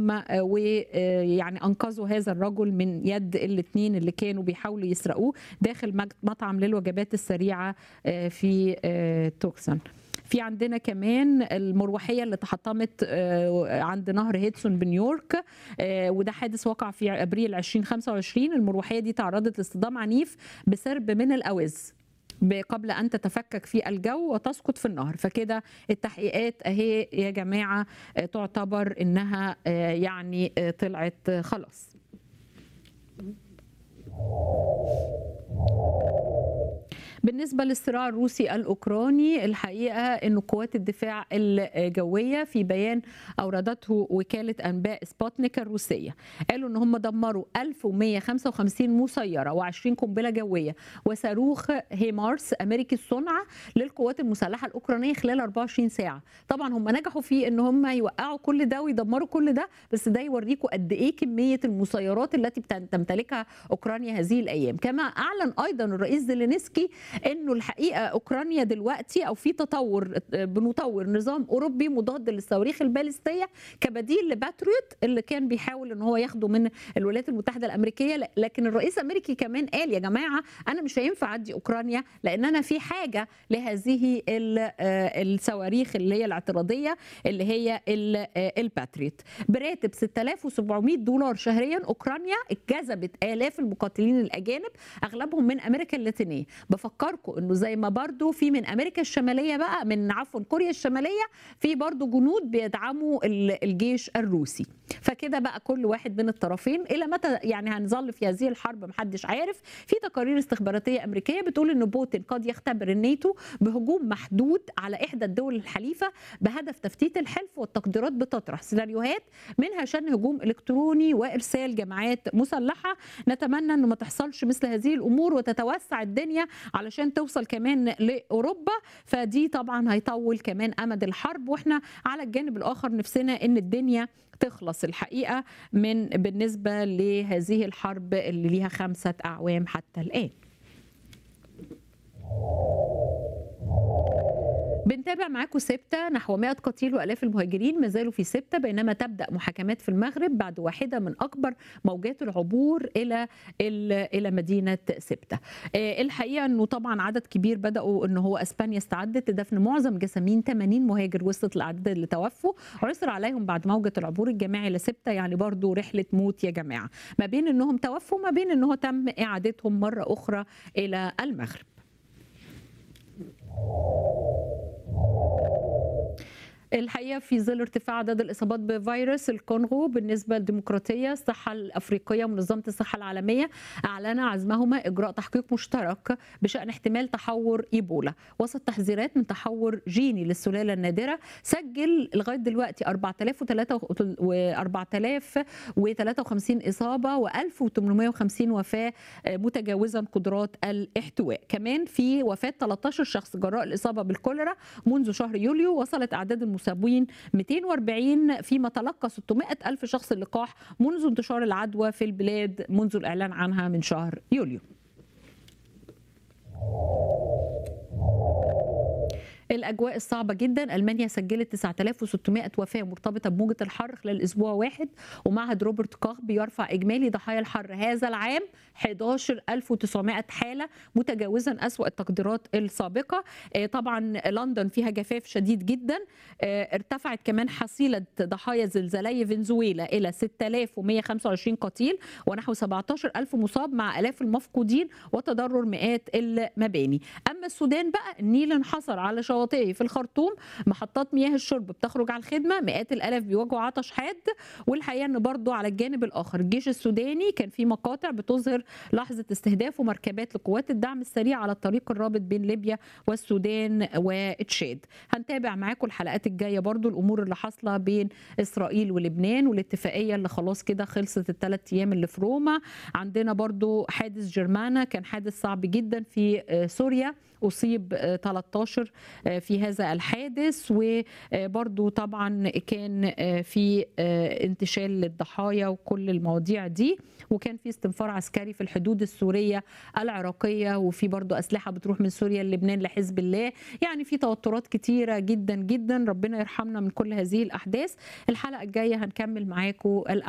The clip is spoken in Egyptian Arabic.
هم ويعني انقذوا هذا الرجل من يد الاثنين اللي كانوا بيحاولوا يسرقوه داخل مج- مطعم للوجبات السريعه آه، في آه، توكسون في عندنا كمان المروحيه اللي تحطمت آه، عند نهر هيدسون بنيويورك آه، وده حادث وقع في ابريل 2025 المروحيه دي تعرضت لاصطدام عنيف بسرب من الاوز ب- قبل ان تتفكك في الجو وتسقط في النهر فكده التحقيقات اهي يا جماعه آه، تعتبر انها آه، يعني آه، طلعت آه، خلاص بالنسبه للصراع الروسي الاوكراني الحقيقه ان قوات الدفاع الجويه في بيان اوردته وكاله انباء سبوتنيك الروسيه قالوا ان هم دمروا 1155 مسيره و20 قنبله جويه وصاروخ هيمارس امريكي الصنع للقوات المسلحه الاوكرانيه خلال 24 ساعه طبعا هم نجحوا في ان هم يوقعوا كل ده ويدمروا كل ده بس ده يوريكم قد ايه كميه المسيرات التي بت- تمتلكها اوكرانيا هذه الايام كما اعلن ايضا الرئيس زيلينسكي انه الحقيقه اوكرانيا دلوقتي او في تطور بنطور نظام اوروبي مضاد للصواريخ البالستيه كبديل لباتريوت اللي كان بيحاول ان هو ياخده من الولايات المتحده الامريكيه لكن الرئيس الامريكي كمان قال يا جماعه انا مش هينفع ادي اوكرانيا لان انا في حاجه لهذه ال- آه، الصواريخ اللي هي الاعتراضيه اللي هي ال- آه، الباتريوت براتب 6700 دولار شهريا اوكرانيا جذبت الاف المقاتلين الاجانب اغلبهم من امريكا اللاتينيه بفكركم انه زي ما برضو في من امريكا الشماليه بقى من عفوا كوريا الشماليه في برضو جنود بيدعموا ال- الجيش الروسي فكده بقى كل واحد من الطرفين الى متى يعني هنظل في هذه الحرب محدش عارف في تقارير استخباراتيه امريكيه بتقول ان بوتين قد يختبر الناتو بهجوم محدود على احدى الدول الحليفه بهدف تفتيت الحلف والتقديرات بتطرح سيناريوهات منها شن هجوم الكتروني وارسال جماعات مسلحه نتمنى انه ما تحصلش مثل هذه الامور وتتوسع الدنيا علشان توصل كمان لاوروبا فدي طبعا هيطول كمان امد الحرب واحنا على الجانب الاخر نفسنا ان الدنيا تخلص الحقيقه من بالنسبه لهذه الحرب اللي ليها خمسه اعوام حتى الان بنتابع معاكم سبتة نحو 100 قتيل والاف المهاجرين ما زالوا في سبتة بينما تبدا محاكمات في المغرب بعد واحده من اكبر موجات العبور الى ال- الى مدينه سبتة آه، الحقيقه انه طبعا عدد كبير بداوا ان هو اسبانيا استعدت لدفن معظم جسامين 80 مهاجر وصلت الاعداد اللي توفوا عثر عليهم بعد موجه العبور الجماعي لسبتة يعني برضو رحله موت يا جماعه ما بين انهم توفوا ما بين انه تم اعادتهم مره اخرى الى المغرب الحقيقه في ظل ارتفاع عدد الاصابات بفيروس الكونغو بالنسبه للديمقراطيه الصحه الافريقيه ومنظمه الصحه العالميه اعلن عزمهما اجراء تحقيق مشترك بشان احتمال تحور ايبولا وسط تحذيرات من تحور جيني للسلاله النادره سجل لغايه دلوقتي 4053 اصابه و1850 وفاه متجاوزا قدرات الاحتواء كمان في وفاه 13 شخص جراء الاصابه بالكوليرا منذ شهر يوليو وصلت أعداد المصابين 240 فيما تلقى 600 ألف شخص اللقاح منذ انتشار العدوى في البلاد منذ الإعلان عنها من شهر يوليو الاجواء الصعبه جدا المانيا سجلت 9600 وفاه مرتبطه بموجه الحر خلال اسبوع واحد ومعهد روبرت كوخ بيرفع اجمالي ضحايا الحر هذا العام 11900 حاله متجاوزا اسوا التقديرات السابقه آه، طبعا لندن فيها جفاف شديد جدا آه، ارتفعت كمان حصيله ضحايا زلزالي فنزويلا الى 6125 قتيل ونحو 17000 مصاب مع الاف المفقودين وتضرر مئات المباني اما السودان بقى النيل انحصر على شواطئه في الخرطوم محطات مياه الشرب بتخرج على الخدمه مئات الالاف بيواجهوا عطش حاد والحقيقه ان برضو على الجانب الاخر الجيش السوداني كان في مقاطع بتظهر لحظه استهداف ومركبات لقوات الدعم السريع على الطريق الرابط بين ليبيا والسودان وتشاد هنتابع معاكم الحلقات الجايه برضو الامور اللي حاصله بين اسرائيل ولبنان والاتفاقيه اللي خلاص كده خلصت الثلاث ايام اللي في روما عندنا برضو حادث جرمانا كان حادث صعب جدا في آه، سوريا اصيب 13 في هذا الحادث وبرضو طبعا كان في انتشال للضحايا وكل المواضيع دي وكان في استنفار عسكري في الحدود السوريه العراقيه وفي برضو اسلحه بتروح من سوريا للبنان لحزب الله يعني في توترات كتيره جدا جدا ربنا يرحمنا من كل هذه الاحداث الحلقه الجايه هنكمل معاكم